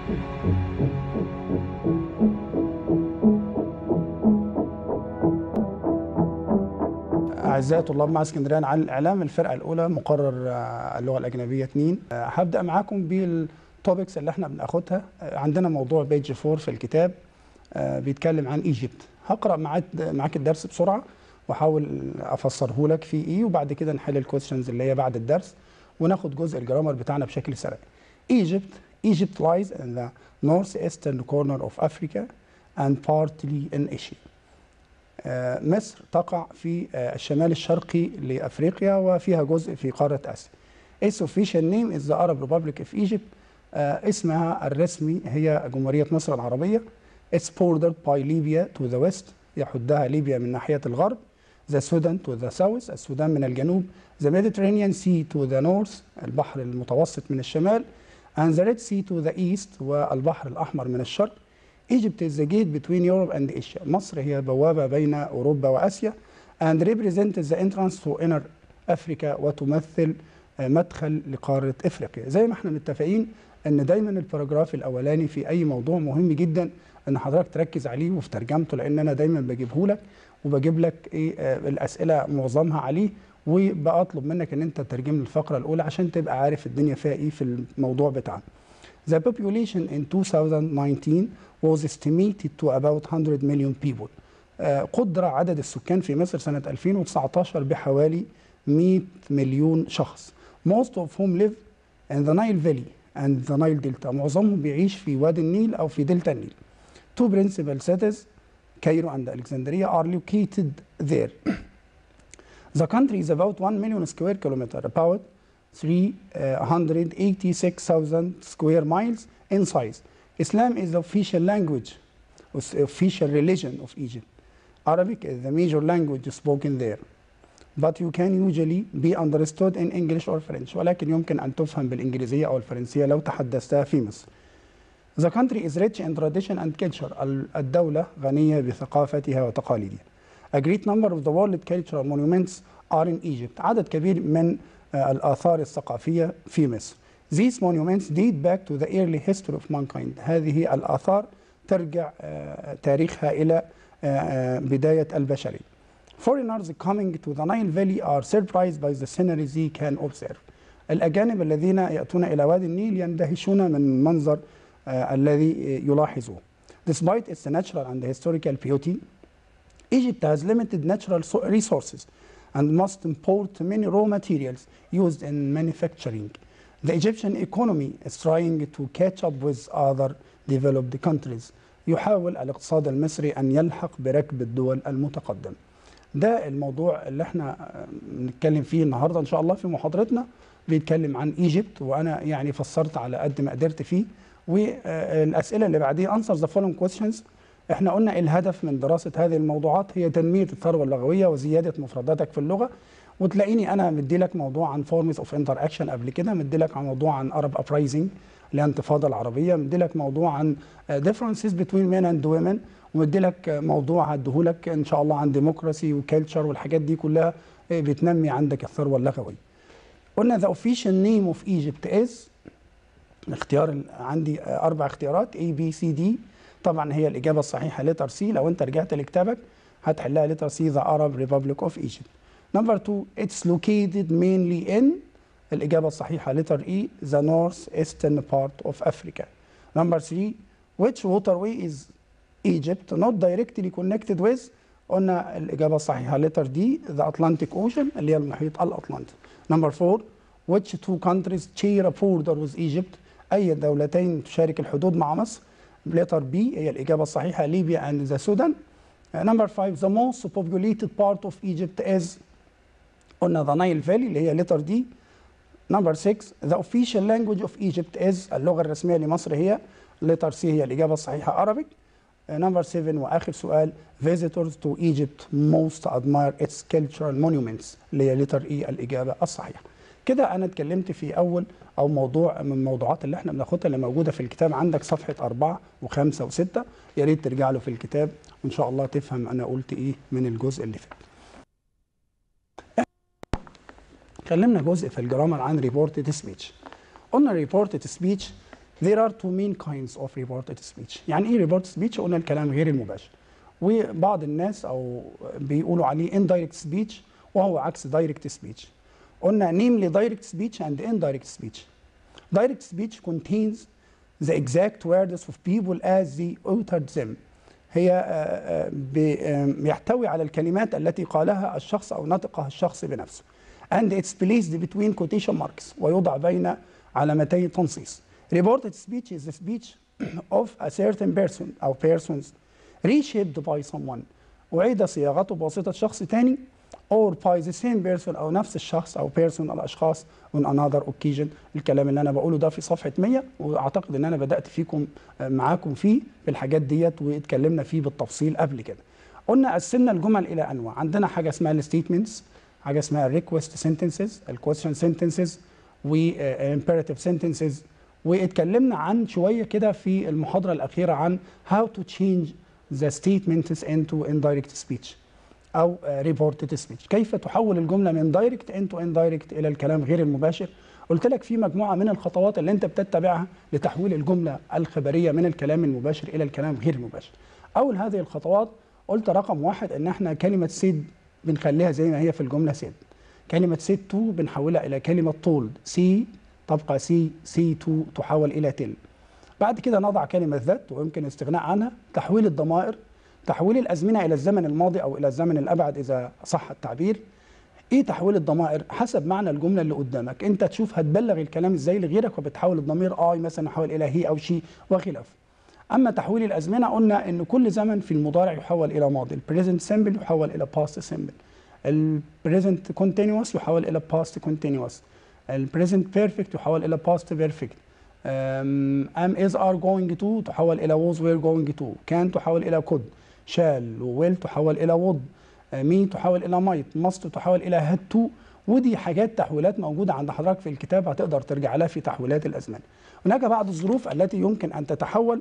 أعزائي طلاب مع اسكندرية عن الإعلام الفرقة الأولى مقرر آه، اللغة الأجنبية 2 آه، هبدأ معاكم بالتوبكس اللي احنا بناخدها آه، عندنا موضوع بيج 4 في الكتاب آه، بيتكلم عن ايجيبت هقرأ معاك معاك الدرس بسرعة واحاول افسره لك في ايه وبعد كده نحل الكويستشنز اللي هي بعد الدرس وناخد جزء الجرامر بتاعنا بشكل سريع. Egypt Egypt lies in the northeastern corner of Africa and partly in Asia. آه، مصر تقع في آه، الشمال الشرقي لافريقيا وفيها جزء في قاره اسيا. Its official name is the Arab Republic of Egypt. آه، اسمها الرسمي هي جمهوريه مصر العربيه. It's bordered by Libya to the west يحدها ليبيا من ناحيه الغرب. The Sudan to the south السودان من الجنوب. The Mediterranean Sea to the north البحر المتوسط من الشمال. And the Red Sea to the east والبحر الأحمر من الشرق. Egypt is the gate between Europe and Asia. مصر هي بوابة بين أوروبا وآسيا and represents the entrance to inner Africa وتمثل آه، مدخل لقارة إفريقيا. زي ما احنا متفقين ان دايما الباراجراف الاولاني في اي موضوع مهم جدا ان حضرتك تركز عليه وفي ترجمته لان انا دايما بجيبه لك وبجيب لك ايه آه، الاسئله معظمها عليه وبطلب منك ان انت تترجم لي الفقره الاولى عشان تبقى عارف الدنيا فيها ايه في الموضوع بتاعنا. The population in 2019 was estimated to about 100 million people. آه، قدر عدد السكان في مصر سنة 2019 بحوالي 100 مليون شخص. Most of whom live in the Nile Valley and the Nile Delta. معظمهم بيعيش في وادي النيل أو في دلتا النيل. Two principal cities, Cairo and Alexandria, are located there. The country is about 1 million square kilometer, about 386,000 square miles in size. Islam is the official language, was the official religion of Egypt. Arabic is the major language spoken there. But you can usually be understood in English or French ولكن يمكن أن تفهم بالإنجليزية أو الفرنسية لو تحدثتها في مصر. The country is rich in tradition and culture. ال- الدولة غنية بثقافتها وتقاليدها. A great number of the world cultural monuments are in Egypt. عدد كبير من آه، الآثار الثقافية في مصر. These monuments date back to the early history of mankind. هذه الآثار ترجع آه، تاريخها إلى آه، آه، بداية البشرية. Foreigners coming to the Nile Valley are surprised by the scenery they can observe. الأجانب الذين يأتون إلى وادي النيل يندهشون من المنظر آه، الذي يلاحظوه. Despite its natural and historical beauty, Egypt has limited natural so- resources and must import many raw materials used in manufacturing. The Egyptian economy is trying to catch up with other developed countries. يحاول الاقتصاد المصري أن يلحق بركب الدول المتقدمة. ده الموضوع اللي احنا آه، بنتكلم فيه النهارده ان شاء الله في محاضرتنا بيتكلم عن ايجيبت وانا يعني فسرت على قد ما قدرت فيه والاسئله اللي بعديه انسر ذا فولوينج كويستشنز احنا قلنا الهدف من دراسه هذه الموضوعات هي تنميه الثروه اللغويه وزياده مفرداتك في اللغه وتلاقيني انا مدي لك موضوع عن فورمز اوف انتر اكشن قبل كده مدي لك عن موضوع عن ارب ابرايزنج اللي هي الانتفاضه العربيه مدي لك موضوع عن differences between men and women ومدي لك موضوع هديهولك ان شاء الله عن ديموكراسي وكالتشر والحاجات دي كلها آه، بتنمي عندك الثروه اللغويه. قلنا the official name of Egypt is اختيار ال- عندي آه، اربع اختيارات A B C D طبعا هي الاجابه الصحيحه لتر سي لو انت رجعت لكتابك هتحلها لتر سي the Arab Republic of Egypt. Number two it's located mainly in الإجابة الصحيحة letter E the northeastern part of Africa. Number three which waterway is Egypt not directly connected with قلنا الإجابة الصحيحة letter D the Atlantic Ocean اللي هي المحيط الأطلنطي. Number four which two countries share a border with Egypt أي دولتين تشارك الحدود مع مصر letter B هي الإجابة الصحيحة ليبيا and the Sudan. Uh, number five the most populated part of Egypt is قلنا the Nile Valley اللي هي letter D Number 6 the official language of Egypt is اللغة الرسمية لمصر هي letter C هي الإجابة الصحيحة Arabic Uh, number 7 وآخر سؤال visitors to Egypt most admire its cultural monuments اللي هي letter E الإجابة الصحيحة كده أنا اتكلمت في أول أو موضوع من الموضوعات اللي احنا بناخدها اللي موجودة في الكتاب عندك صفحة أربعة وخمسة وستة يا ريت ترجع له في الكتاب وإن شاء الله تفهم أنا قلت إيه من الجزء اللي فات اتكلمنا جزء في الجرامر عن ريبورتد سبيتش قلنا ريبورتد سبيتش there are two main kinds of reported speech يعني ايه reported speech قلنا الكلام غير المباشر وبعض الناس او بيقولوا عليه indirect speech وهو عكس direct speech قلنا namely direct speech and indirect speech direct speech contains the exact words of people as they uttered them هي آه، آه، بي- آم، يحتوي على الكلمات التي قالها الشخص أو نطقها الشخص بنفسه and it's placed between quotation marks ويوضع بين علامتي تنصيص reported speech is the speech of a certain person أو persons reshaped by someone أعيد صياغته بواسطة شخص تاني or by the same person أو نفس الشخص أو person الأشخاص on another occasion الكلام اللي أنا بقوله ده في صفحة 100 وأعتقد إن أنا بدأت فيكم آه، معاكم فيه في الحاجات ديت واتكلمنا فيه بالتفصيل قبل كده قلنا قسمنا الجمل إلى أنواع عندنا حاجة اسمها الستيتمنتس حاجة اسمها الريكوست سنتنسز الكويستشن سنتنسز والامبيراتيف سنتنسز واتكلمنا عن شوية كده في المحاضرة الأخيرة عن how to change the statements into indirect speech او ريبورتد سبيتش كيف تحول الجمله من دايركت انتو اندايركت الى الكلام غير المباشر قلت لك في مجموعه من الخطوات اللي انت بتتبعها لتحويل الجمله الخبريه من الكلام المباشر الى الكلام غير المباشر اول هذه الخطوات قلت رقم واحد ان احنا كلمه سيد بنخليها زي ما هي في الجمله سيد كلمه سيد تو بنحولها الى كلمه طولد سي تبقى سي سي تو تحول الى تل بعد كده نضع كلمه ذات ويمكن الاستغناء عنها تحويل الضمائر تحويل الازمنه الى الزمن الماضي او الى الزمن الابعد اذا صح التعبير ايه تحويل الضمائر حسب معنى الجمله اللي قدامك انت تشوف هتبلغ الكلام ازاي لغيرك وبتحول الضمير اي مثلا يحول الى هي او شي وخلافه اما تحويل الازمنه قلنا ان كل زمن في المضارع يحول الى ماضي البريزنت سيمبل يحول الى باست سيمبل البريزنت كونتينوس يحول الى باست كونتينوس البريزنت بيرفكت يحول الى باست بيرفكت ام از ار جوينج تو تحول الى ووز وير جوينج تو كان تحول الى كود شال وويل تحول الى وود مي تحول الى مايت ماست تحول الى هاد تو ودي حاجات تحويلات موجوده عند حضرتك في الكتاب هتقدر ترجع لها في تحويلات الازمان هناك بعض الظروف التي يمكن ان تتحول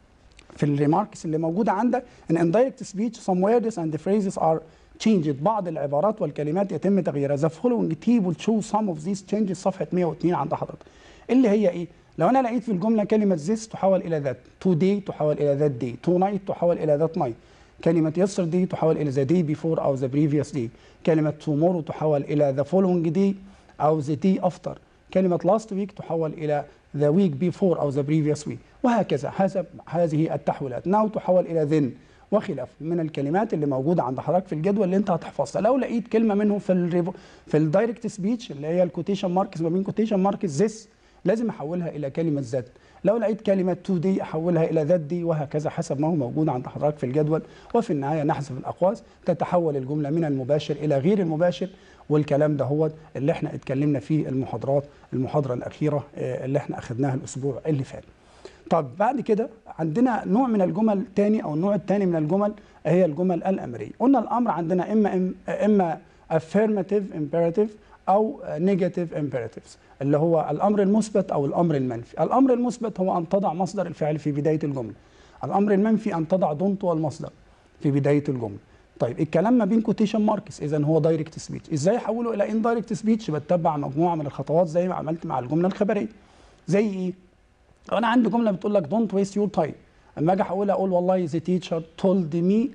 في الريماركس اللي موجوده عندك ان indirect speech some words and phrases are changed بعض العبارات والكلمات يتم تغييرها the following table show some of these changes صفحه 102 عند حضرتك اللي هي ايه لو انا لقيت في الجمله كلمه this تحول الى that today تحول الى that day tonight تحول الى that night كلمة yesterday تحول إلى the day before أو the previous day كلمة tomorrow تحول إلى the following day أو the day after كلمة last week تحول إلى the week before أو the previous week وهكذا حسب هذه التحويلات now تحول إلى then وخلاف من الكلمات اللي موجودة عند حضرتك في الجدول اللي انت هتحفظها لو لقيت كلمة منهم في الريفو في الدايركت سبيتش اللي هي الكوتيشن ماركس ما بين كوتيشن ماركس this لازم احولها الى كلمه ذات لو لقيت كلمه تو دي احولها الى ذات دي وهكذا حسب ما هو موجود عند حضرتك في الجدول وفي النهايه نحذف الاقواس تتحول الجمله من المباشر الى غير المباشر والكلام ده هو اللي احنا اتكلمنا فيه المحاضرات المحاضره الاخيره آه، اللي احنا اخذناها الاسبوع اللي فات طب بعد كده عندنا نوع من الجمل تاني او النوع الثاني من الجمل هي الجمل الامريه قلنا الامر عندنا اما اما affirmative imperative او negative imperatives اللي هو الامر المثبت او الامر المنفي الامر المثبت هو ان تضع مصدر الفعل في بدايه الجمله الامر المنفي ان تضع دونت والمصدر في بدايه الجمله طيب الكلام ما بين كوتيشن ماركس اذا هو دايركت سبيتش ازاي احوله الى اندايركت سبيتش بتبع مجموعه من الخطوات زي ما عملت مع الجمله الخبريه زي ايه لو انا عندي جمله بتقول لك دونت ويست يور تايم اما اجي احولها اقول والله the teacher told me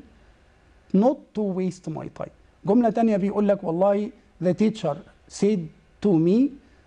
not to waste my time جمله تانية بيقول لك والله the teacher said to me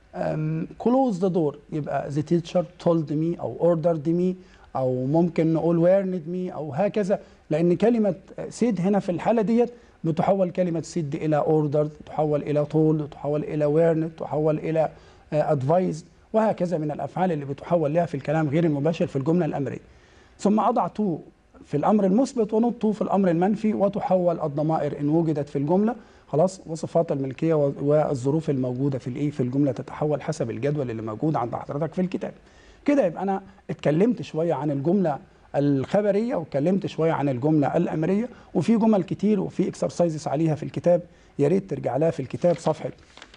um, close the door يبقى the teacher told me او ordered me او ممكن نقول warned me او هكذا لان كلمه said هنا في الحاله ديت بتحول كلمه said الى ordered تحول الى told تحول الى warned تحول الى uh, advised وهكذا من الافعال اللي بتحول لها في الكلام غير المباشر في الجمله الامريه ثم اضع تو في الامر المثبت ونوت تو في الامر المنفي وتحول الضمائر ان وجدت في الجمله خلاص وصفات الملكيه والظروف الموجوده في الايه في الجمله تتحول حسب الجدول اللي موجود عند حضرتك في الكتاب كده يبقى انا اتكلمت شويه عن الجمله الخبريه واتكلمت شويه عن الجمله الامريه وفي جمل كتير وفي اكسرسايزز عليها في الكتاب يا ريت ترجع لها في الكتاب صفحه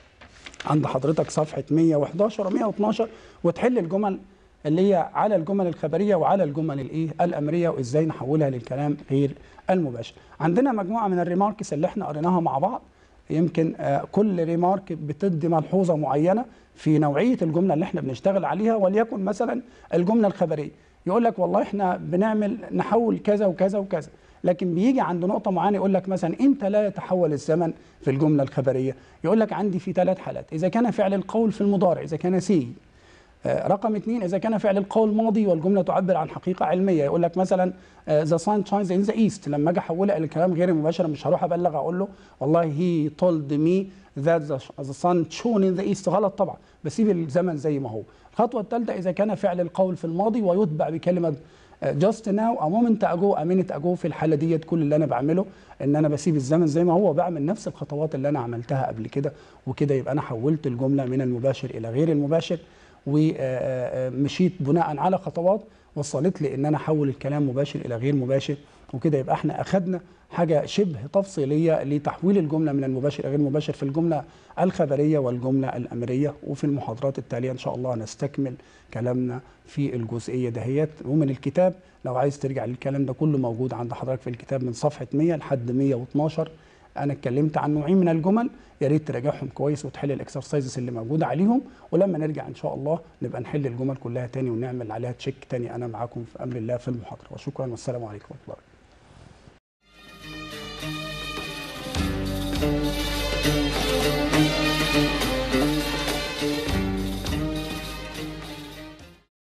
عند حضرتك صفحه 111 و112 وتحل الجمل اللي هي على الجمل الخبريه وعلى الجمل الايه الامريه وازاي نحولها للكلام غير المباشر عندنا مجموعه من الريماركس اللي احنا قريناها مع بعض يمكن آه، كل ريمارك بتدي ملحوظه معينه في نوعيه الجمله اللي احنا بنشتغل عليها وليكن مثلا الجمله الخبريه يقول لك والله احنا بنعمل نحول كذا وكذا وكذا لكن بيجي عند نقطه معينه يقول لك مثلا امتى لا يتحول الزمن في الجمله الخبريه يقول لك عندي في ثلاث حالات اذا كان فعل القول في المضارع اذا كان سي آه، رقم اثنين اذا كان فعل القول ماضي والجمله تعبر عن حقيقه علميه يقول لك مثلا ذا سان شاينز ان ذا ايست لما اجي احولها الى كلام غير مباشر مش هروح ابلغ اقول له والله هي تولد مي ذات ذا سان شون ان ذا ايست غلط طبعا بسيب الزمن زي ما هو الخطوه الثالثه اذا كان فعل القول في الماضي ويتبع بكلمه جاست ناو او مومنت اجو امينت اجو في الحاله ديت كل اللي انا بعمله ان انا بسيب الزمن زي ما هو وبعمل نفس الخطوات اللي انا عملتها قبل كده وكده يبقى انا حولت الجمله من المباشر الى غير المباشر ومشيت بناء على خطوات وصلت لي ان انا احول الكلام مباشر الى غير مباشر وكده يبقى احنا اخذنا حاجه شبه تفصيليه لتحويل الجمله من المباشر الى غير المباشر في الجمله الخبريه والجمله الامريه وفي المحاضرات التاليه ان شاء الله نستكمل كلامنا في الجزئيه دهيت ومن الكتاب لو عايز ترجع للكلام ده كله موجود عند حضرتك في الكتاب من صفحه 100 لحد 112 انا اتكلمت عن نوعين من الجمل يا ريت تراجعهم كويس وتحل الاكسرسايزز اللي موجوده عليهم ولما نرجع ان شاء الله نبقى نحل الجمل كلها تاني ونعمل عليها تشيك تاني انا معاكم في امر الله في المحاضره وشكرا والسلام عليكم ورحمه الله